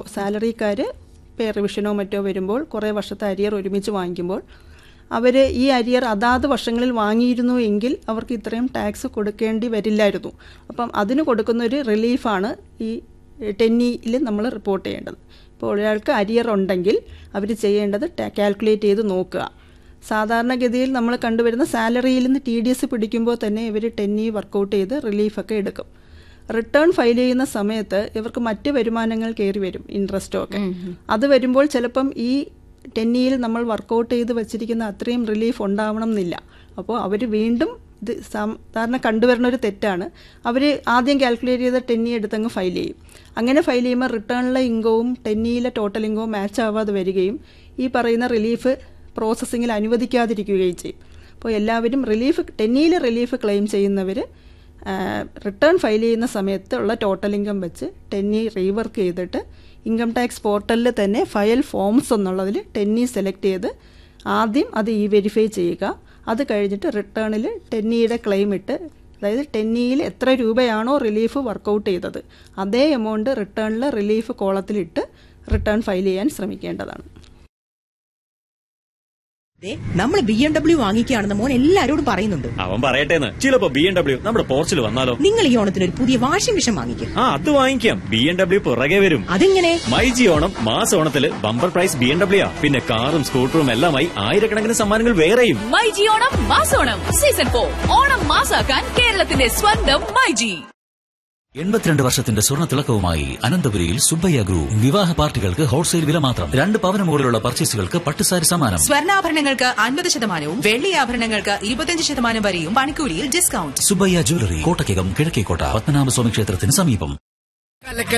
സാലറിക്കാർ പേ റിവിഷനോ മറ്റോ വരുമ്പോൾ കുറേ വർഷത്തെ അരിയർ ഒരുമിച്ച് വാങ്ങിക്കുമ്പോൾ അവർ ഈ അരിയർ അതാത് വർഷങ്ങളിൽ വാങ്ങിയിരുന്നു എങ്കിൽ അവർക്ക് ഇത്രയും ടാക്സ് കൊടുക്കേണ്ടി വരില്ലായിരുന്നു അപ്പം അതിന് കൊടുക്കുന്ന ഒരു റിലീഫാണ് ഈ ടെന്നിയിൽ നമ്മൾ റിപ്പോർട്ട് ചെയ്യേണ്ടത് ഇപ്പോൾ ഒരാൾക്ക് അരിയർ ഉണ്ടെങ്കിൽ അവർ ചെയ്യേണ്ടത് കാൽക്കുലേറ്റ് ചെയ്ത് നോക്കുക സാധാരണഗതിയിൽ നമ്മൾ കണ്ടുവരുന്ന സാലറിയിൽ നിന്ന് ടി ഡി എസ് പിടിക്കുമ്പോൾ തന്നെ ഇവർ ടെന്നി വർക്കൗട്ട് ചെയ്ത് റിലീഫൊക്കെ എടുക്കും റിട്ടേൺ ഫയൽ ചെയ്യുന്ന സമയത്ത് ഇവർക്ക് മറ്റ് വരുമാനങ്ങൾ കയറി വരും ഇൻട്രസ്റ്റോ ഒക്കെ അത് വരുമ്പോൾ ചിലപ്പം ഈ ടെന്നിയിൽ നമ്മൾ വർക്കൗട്ട് ചെയ്ത് വെച്ചിരിക്കുന്ന അത്രയും റിലീഫ് ഉണ്ടാവണം എന്നില്ല അപ്പോൾ അവർ വീണ്ടും ഇത് സാധാരണ കണ്ടുവരുന്ന ഒരു തെറ്റാണ് അവർ ആദ്യം കാൽക്കുലേറ്റ് ചെയ്ത ടെന്നി എടുത്തങ്ങ് ഫയൽ ചെയ്യും അങ്ങനെ ഫയൽ ചെയ്യുമ്പോൾ റിട്ടേണിലെ ഇൻകവും ടെന്നിയിലെ ടോട്ടൽ ഇൻകവും മാച്ച് ആവാതെ വരികയും ഈ പറയുന്ന റിലീഫ് പ്രോസസ്സിങ്ങിൽ അനുവദിക്കാതിരിക്കുകയും ചെയ്യും അപ്പോൾ എല്ലാവരും റിലീഫ് ടെന്നിയിൽ റിലീഫ് ക്ലെയിം ചെയ്യുന്നവർ റിട്ടേൺ ഫയൽ ചെയ്യുന്ന സമയത്ത് ഉള്ള ടോട്ടൽ ഇൻകം വെച്ച് ടെന്നി റീവർക്ക് ചെയ്തിട്ട് ഇൻകം ടാക്സ് പോർട്ടലിൽ തന്നെ ഫയൽ ഫോംസ് എന്നുള്ളതിൽ ടെന്നി സെലക്ട് ചെയ്ത് ആദ്യം അത് ഇ വെരിഫൈ ചെയ്യുക അത് കഴിഞ്ഞിട്ട് റിട്ടേണിൽ ടെന്നിയുടെ ക്ലെയിം ഇട്ട് അതായത് ടെന്നിയിൽ എത്ര രൂപയാണോ റിലീഫ് വർക്കൗട്ട് ചെയ്തത് അതേ എമൗണ്ട് റിട്ടേണിൽ റിലീഫ് കോളത്തിലിട്ട് റിട്ടേൺ ഫയൽ ചെയ്യാൻ ശ്രമിക്കേണ്ടതാണ് നമ്മൾ ബി എം ഡബ്ല്യു വാങ്ങിക്കുകയാണെന്ന് മോൻ എല്ലാരോടും പറയുന്നുണ്ട് അവൻ പറയട്ടേന്ന് ചിലപ്പോ ബി എം ഡബ്ല്യു നമ്മുടെ പോർച്ചിൽ വന്നാലോ നിങ്ങൾ ഈ ഓണത്തിന് ഒരു പുതിയ വാഷിംഗ് മെഷീൻ വാങ്ങിക്കും ആ അത് വാങ്ങിക്കാം ബി എം ഡബ്ല്യു പുറകെ വരും അതെങ്ങനെ മൈജി ഓണം മാസ ഓണത്തില് bumper prize B M W ആ പിന്നെ കാറും സ്കൂട്ടറും എല്ലാമായി ആയിരക്കണക്കിന് സമ്മാനങ്ങൾ വേറെയും മൈജി ഓണം മാസോണം സീസൺ ഫോർ ഓണം മാസാക്കാൻ കേരളത്തിന്റെ സ്വന്തം മൈജി എൺപത്തിരണ്ട് വർഷത്തിന്റെ സ്വർണ്ണ തിളക്കവുമായി അനന്തപുരിയിൽ സുബ്ബയ്യ ഗ്രൂപ്പ് വിവാഹ പാർട്ടികൾക്ക് ഹോൾസെയിൽ വില മാത്രം രണ്ട് പവന് മുകളിലുള്ള പർച്ചേസുകൾക്ക് പട്ടുസാരി സമ്മാനം സ്വർണ്ണാഭരണങ്ങൾക്ക് അൻപത് ശതമാനവും വെള്ളി ആഭരണങ്ങൾക്ക് ഇരുപത്തിയഞ്ച് ശതമാനം വരെയും പണിക്കൂലിയിൽ ഡിസ്കൗണ്ട് സുബ്ബയ്യ ജ്വല്ലറി കോട്ടയ്ക്കകം കിഴക്കേക്കോട്ട പത്മനാഭസ്വാമി ക്ഷേത്രത്തിന് സമീപം